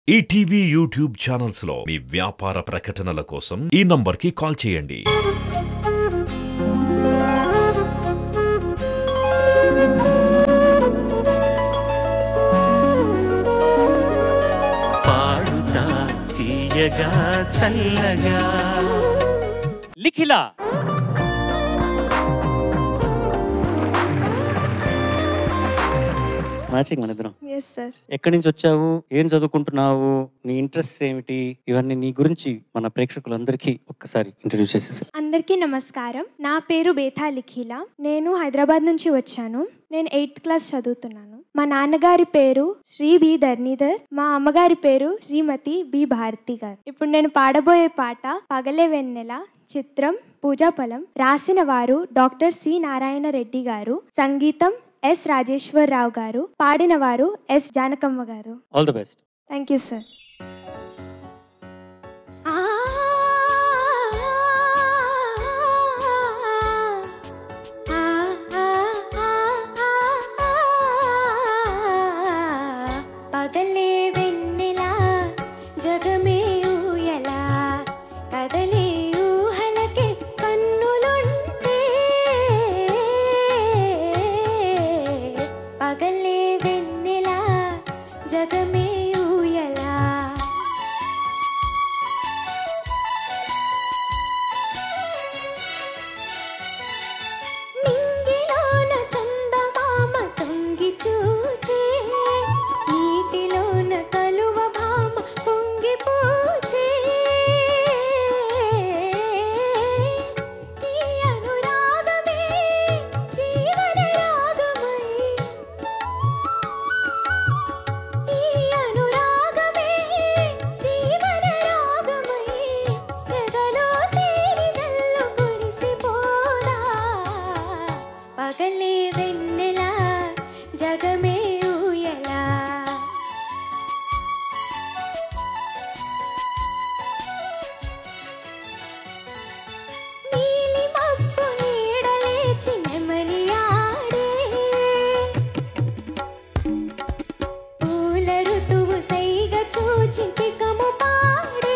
ETV YouTube channels లో మీ వ్యాపార ప్రకటనల కోసం ఈ నంబర్కి కాల్ చేయండి పాడుతా తీయగా చల్లగా లిఖిల మ్యాచింగ్ మన ఇద్దరం ఎస్ సార్ ఎక్కడి నుంచి వచ్చావు ఏం చదువుకుంటున్నావు నీ ఇంట్రెస్ట్ ఏమిటి ఇవన్నీ నీ గురించి మన ప్రేక్షకులందరికీ ఒక్కసారి ఇంట్రడ్యూస్ చేసేసి అందరికీ నమస్కారం నా పేరు బేథా లిఖిల నేను హైదరాబాద్ నుంచి వచ్చాను నేను ఎయిత్ క్లాస్ చదువుతున్నాను మా నాన్నగారి పేరు శ్రీ బి ధర్నీధర్ మా అమ్మగారి పేరు శ్రీమతి బి భారతి గారు ఇప్పుడు నేను పాడబోయే పాట పగలే వెన్నెల చిత్రం పూజాఫలం రాసిన వారు డాక్టర్ సి నారాయణ రెడ్డి గారు సంగీతం ఎస్ రాజేశ్వరరావు గారు పాడిన వారు ఎస్ జానకమ్మ గారు all the best thank you sir పగలే వెన్నెలా జగమే ఊయలా కదలే ఊహలకే కన్నులుంటే పగలే వెన్నెలా జగమే ఊయలా నింగిలోన చందమామ తొంగి చూచే నీటిలోన కలువ భామ పొంగి పూచే ఈ అనురాగమే జీవన రాగమై ఈ అనురాగమే జీవన రాగమై ఎదలో తేరి జల్లు కురిసిపోదా పగలే వెన్నెలా జగమే ఊయలా నీలి మబ్బు నీడలేచి నెమలి ఆడే పూల ఋతువు సైగ చూచి పికము పాడే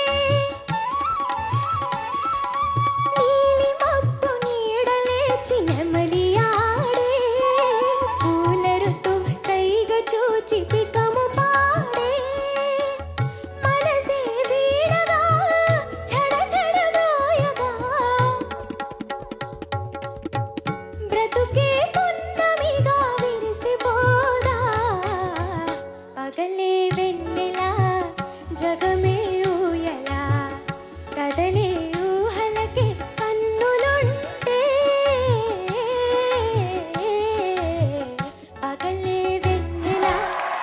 నీలి మబ్బు నీడలేచి నెమలి ఆడే పూల ఋతువు సైగ చూచి పికము పాడే మనసే వీడగా చెడ చెడగాయగా బ్రతుకే పున్నమిగా విరిసిపోదా పగలే వెన్నెలా జగమే ఊయలా కదలే ఊహలకే కన్నులుంటే పగలే వెన్నెలా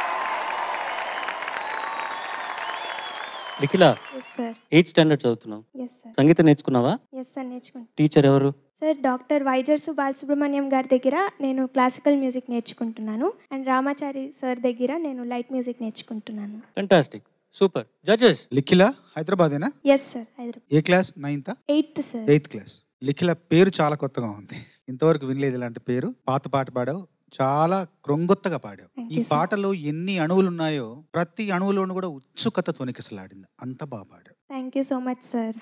Likhila yes sir eighth standard చదువుతున్నావు ఎస్ సార్ సంగీతం నేర్చుకున్నావా ఎస్ సార్ నేర్చుకుంటాను టీచర్ ఎవరు సార్ డాక్టర్ వైజర్సు బాలసుబ్రహ్మణ్యం గారి దగ్గర నేను క్లాసికల్ మ్యూజిక్ నేర్చుకుంటున్నాను అండ్ రామాచారి సార్ దగ్గర నేను లైట్ మ్యూజిక్ నేర్చుకుంటున్నాను ఫెంటాస్టిక్ సూపర్ జడ్జెస్ లిఖిల హైదరాబాదేనా ఎస్ సార్ హైదరాబాద్ ఏ class ninth eighth sir eighth class Likhila పేరు చాలా కొత్తగా ఉంది ఇంతవరకు వినలేదు ఇలాంటి పేరు పాత పాట పాడావు చాలా క్రొంగొత్తగా పాడావు Thank ఈ you, sir. పాటలో ఎన్ని అణువులు ఉన్నాయో ప్రతి అణువులోనూ కూడా ఉత్సుకత తొనికిసలాడింది అంత బాగా పాడావు thank you so much sir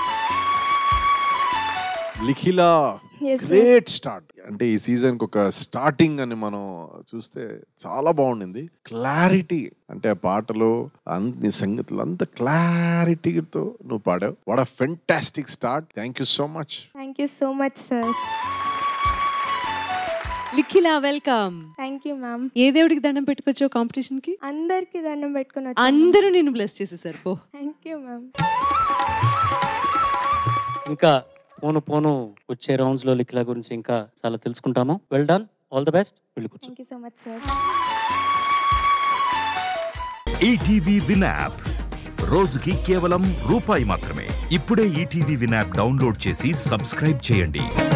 Likhila yes sir great start అంటే ఈ సీజన్ కి ఒక స్టార్టింగ్ అని మనం చూస్తే చాలా బాగుండింది క్లారిటీ అంటే ఆ పాటలో అన్- నీ సంగతులు అంత క్లారిటీతో నువ్వు పాడావు what a fantastic start thank you so much thank you so much sir Likhila welcome thank you ma'am ఏ దేవుడికి దండం పెట్టుకొచ్చావు కాంపిటీషన్ కి అందరికి దండం పెట్టుకుని అందరూ నేను బ్లెస్ చేసేసారు పో థ్యాంక్ యూ మ్యామ్ ఇంకా పోను పోను వచ్చే రౌండ్స్ లో లిఖిల గురించి ఇంకా చాలా తెలుసుకుంటాము well done all the best వెళ్ళి కూర్చో thank you so much sir ETV win app రోజుకి కేవలం రూపాయి మాత్రమే ఇప్పుడే ఈటీవీ విన్ యాప్ డౌన్లోడ్ చేసి సబ్స్క్రైబ్ చేయండి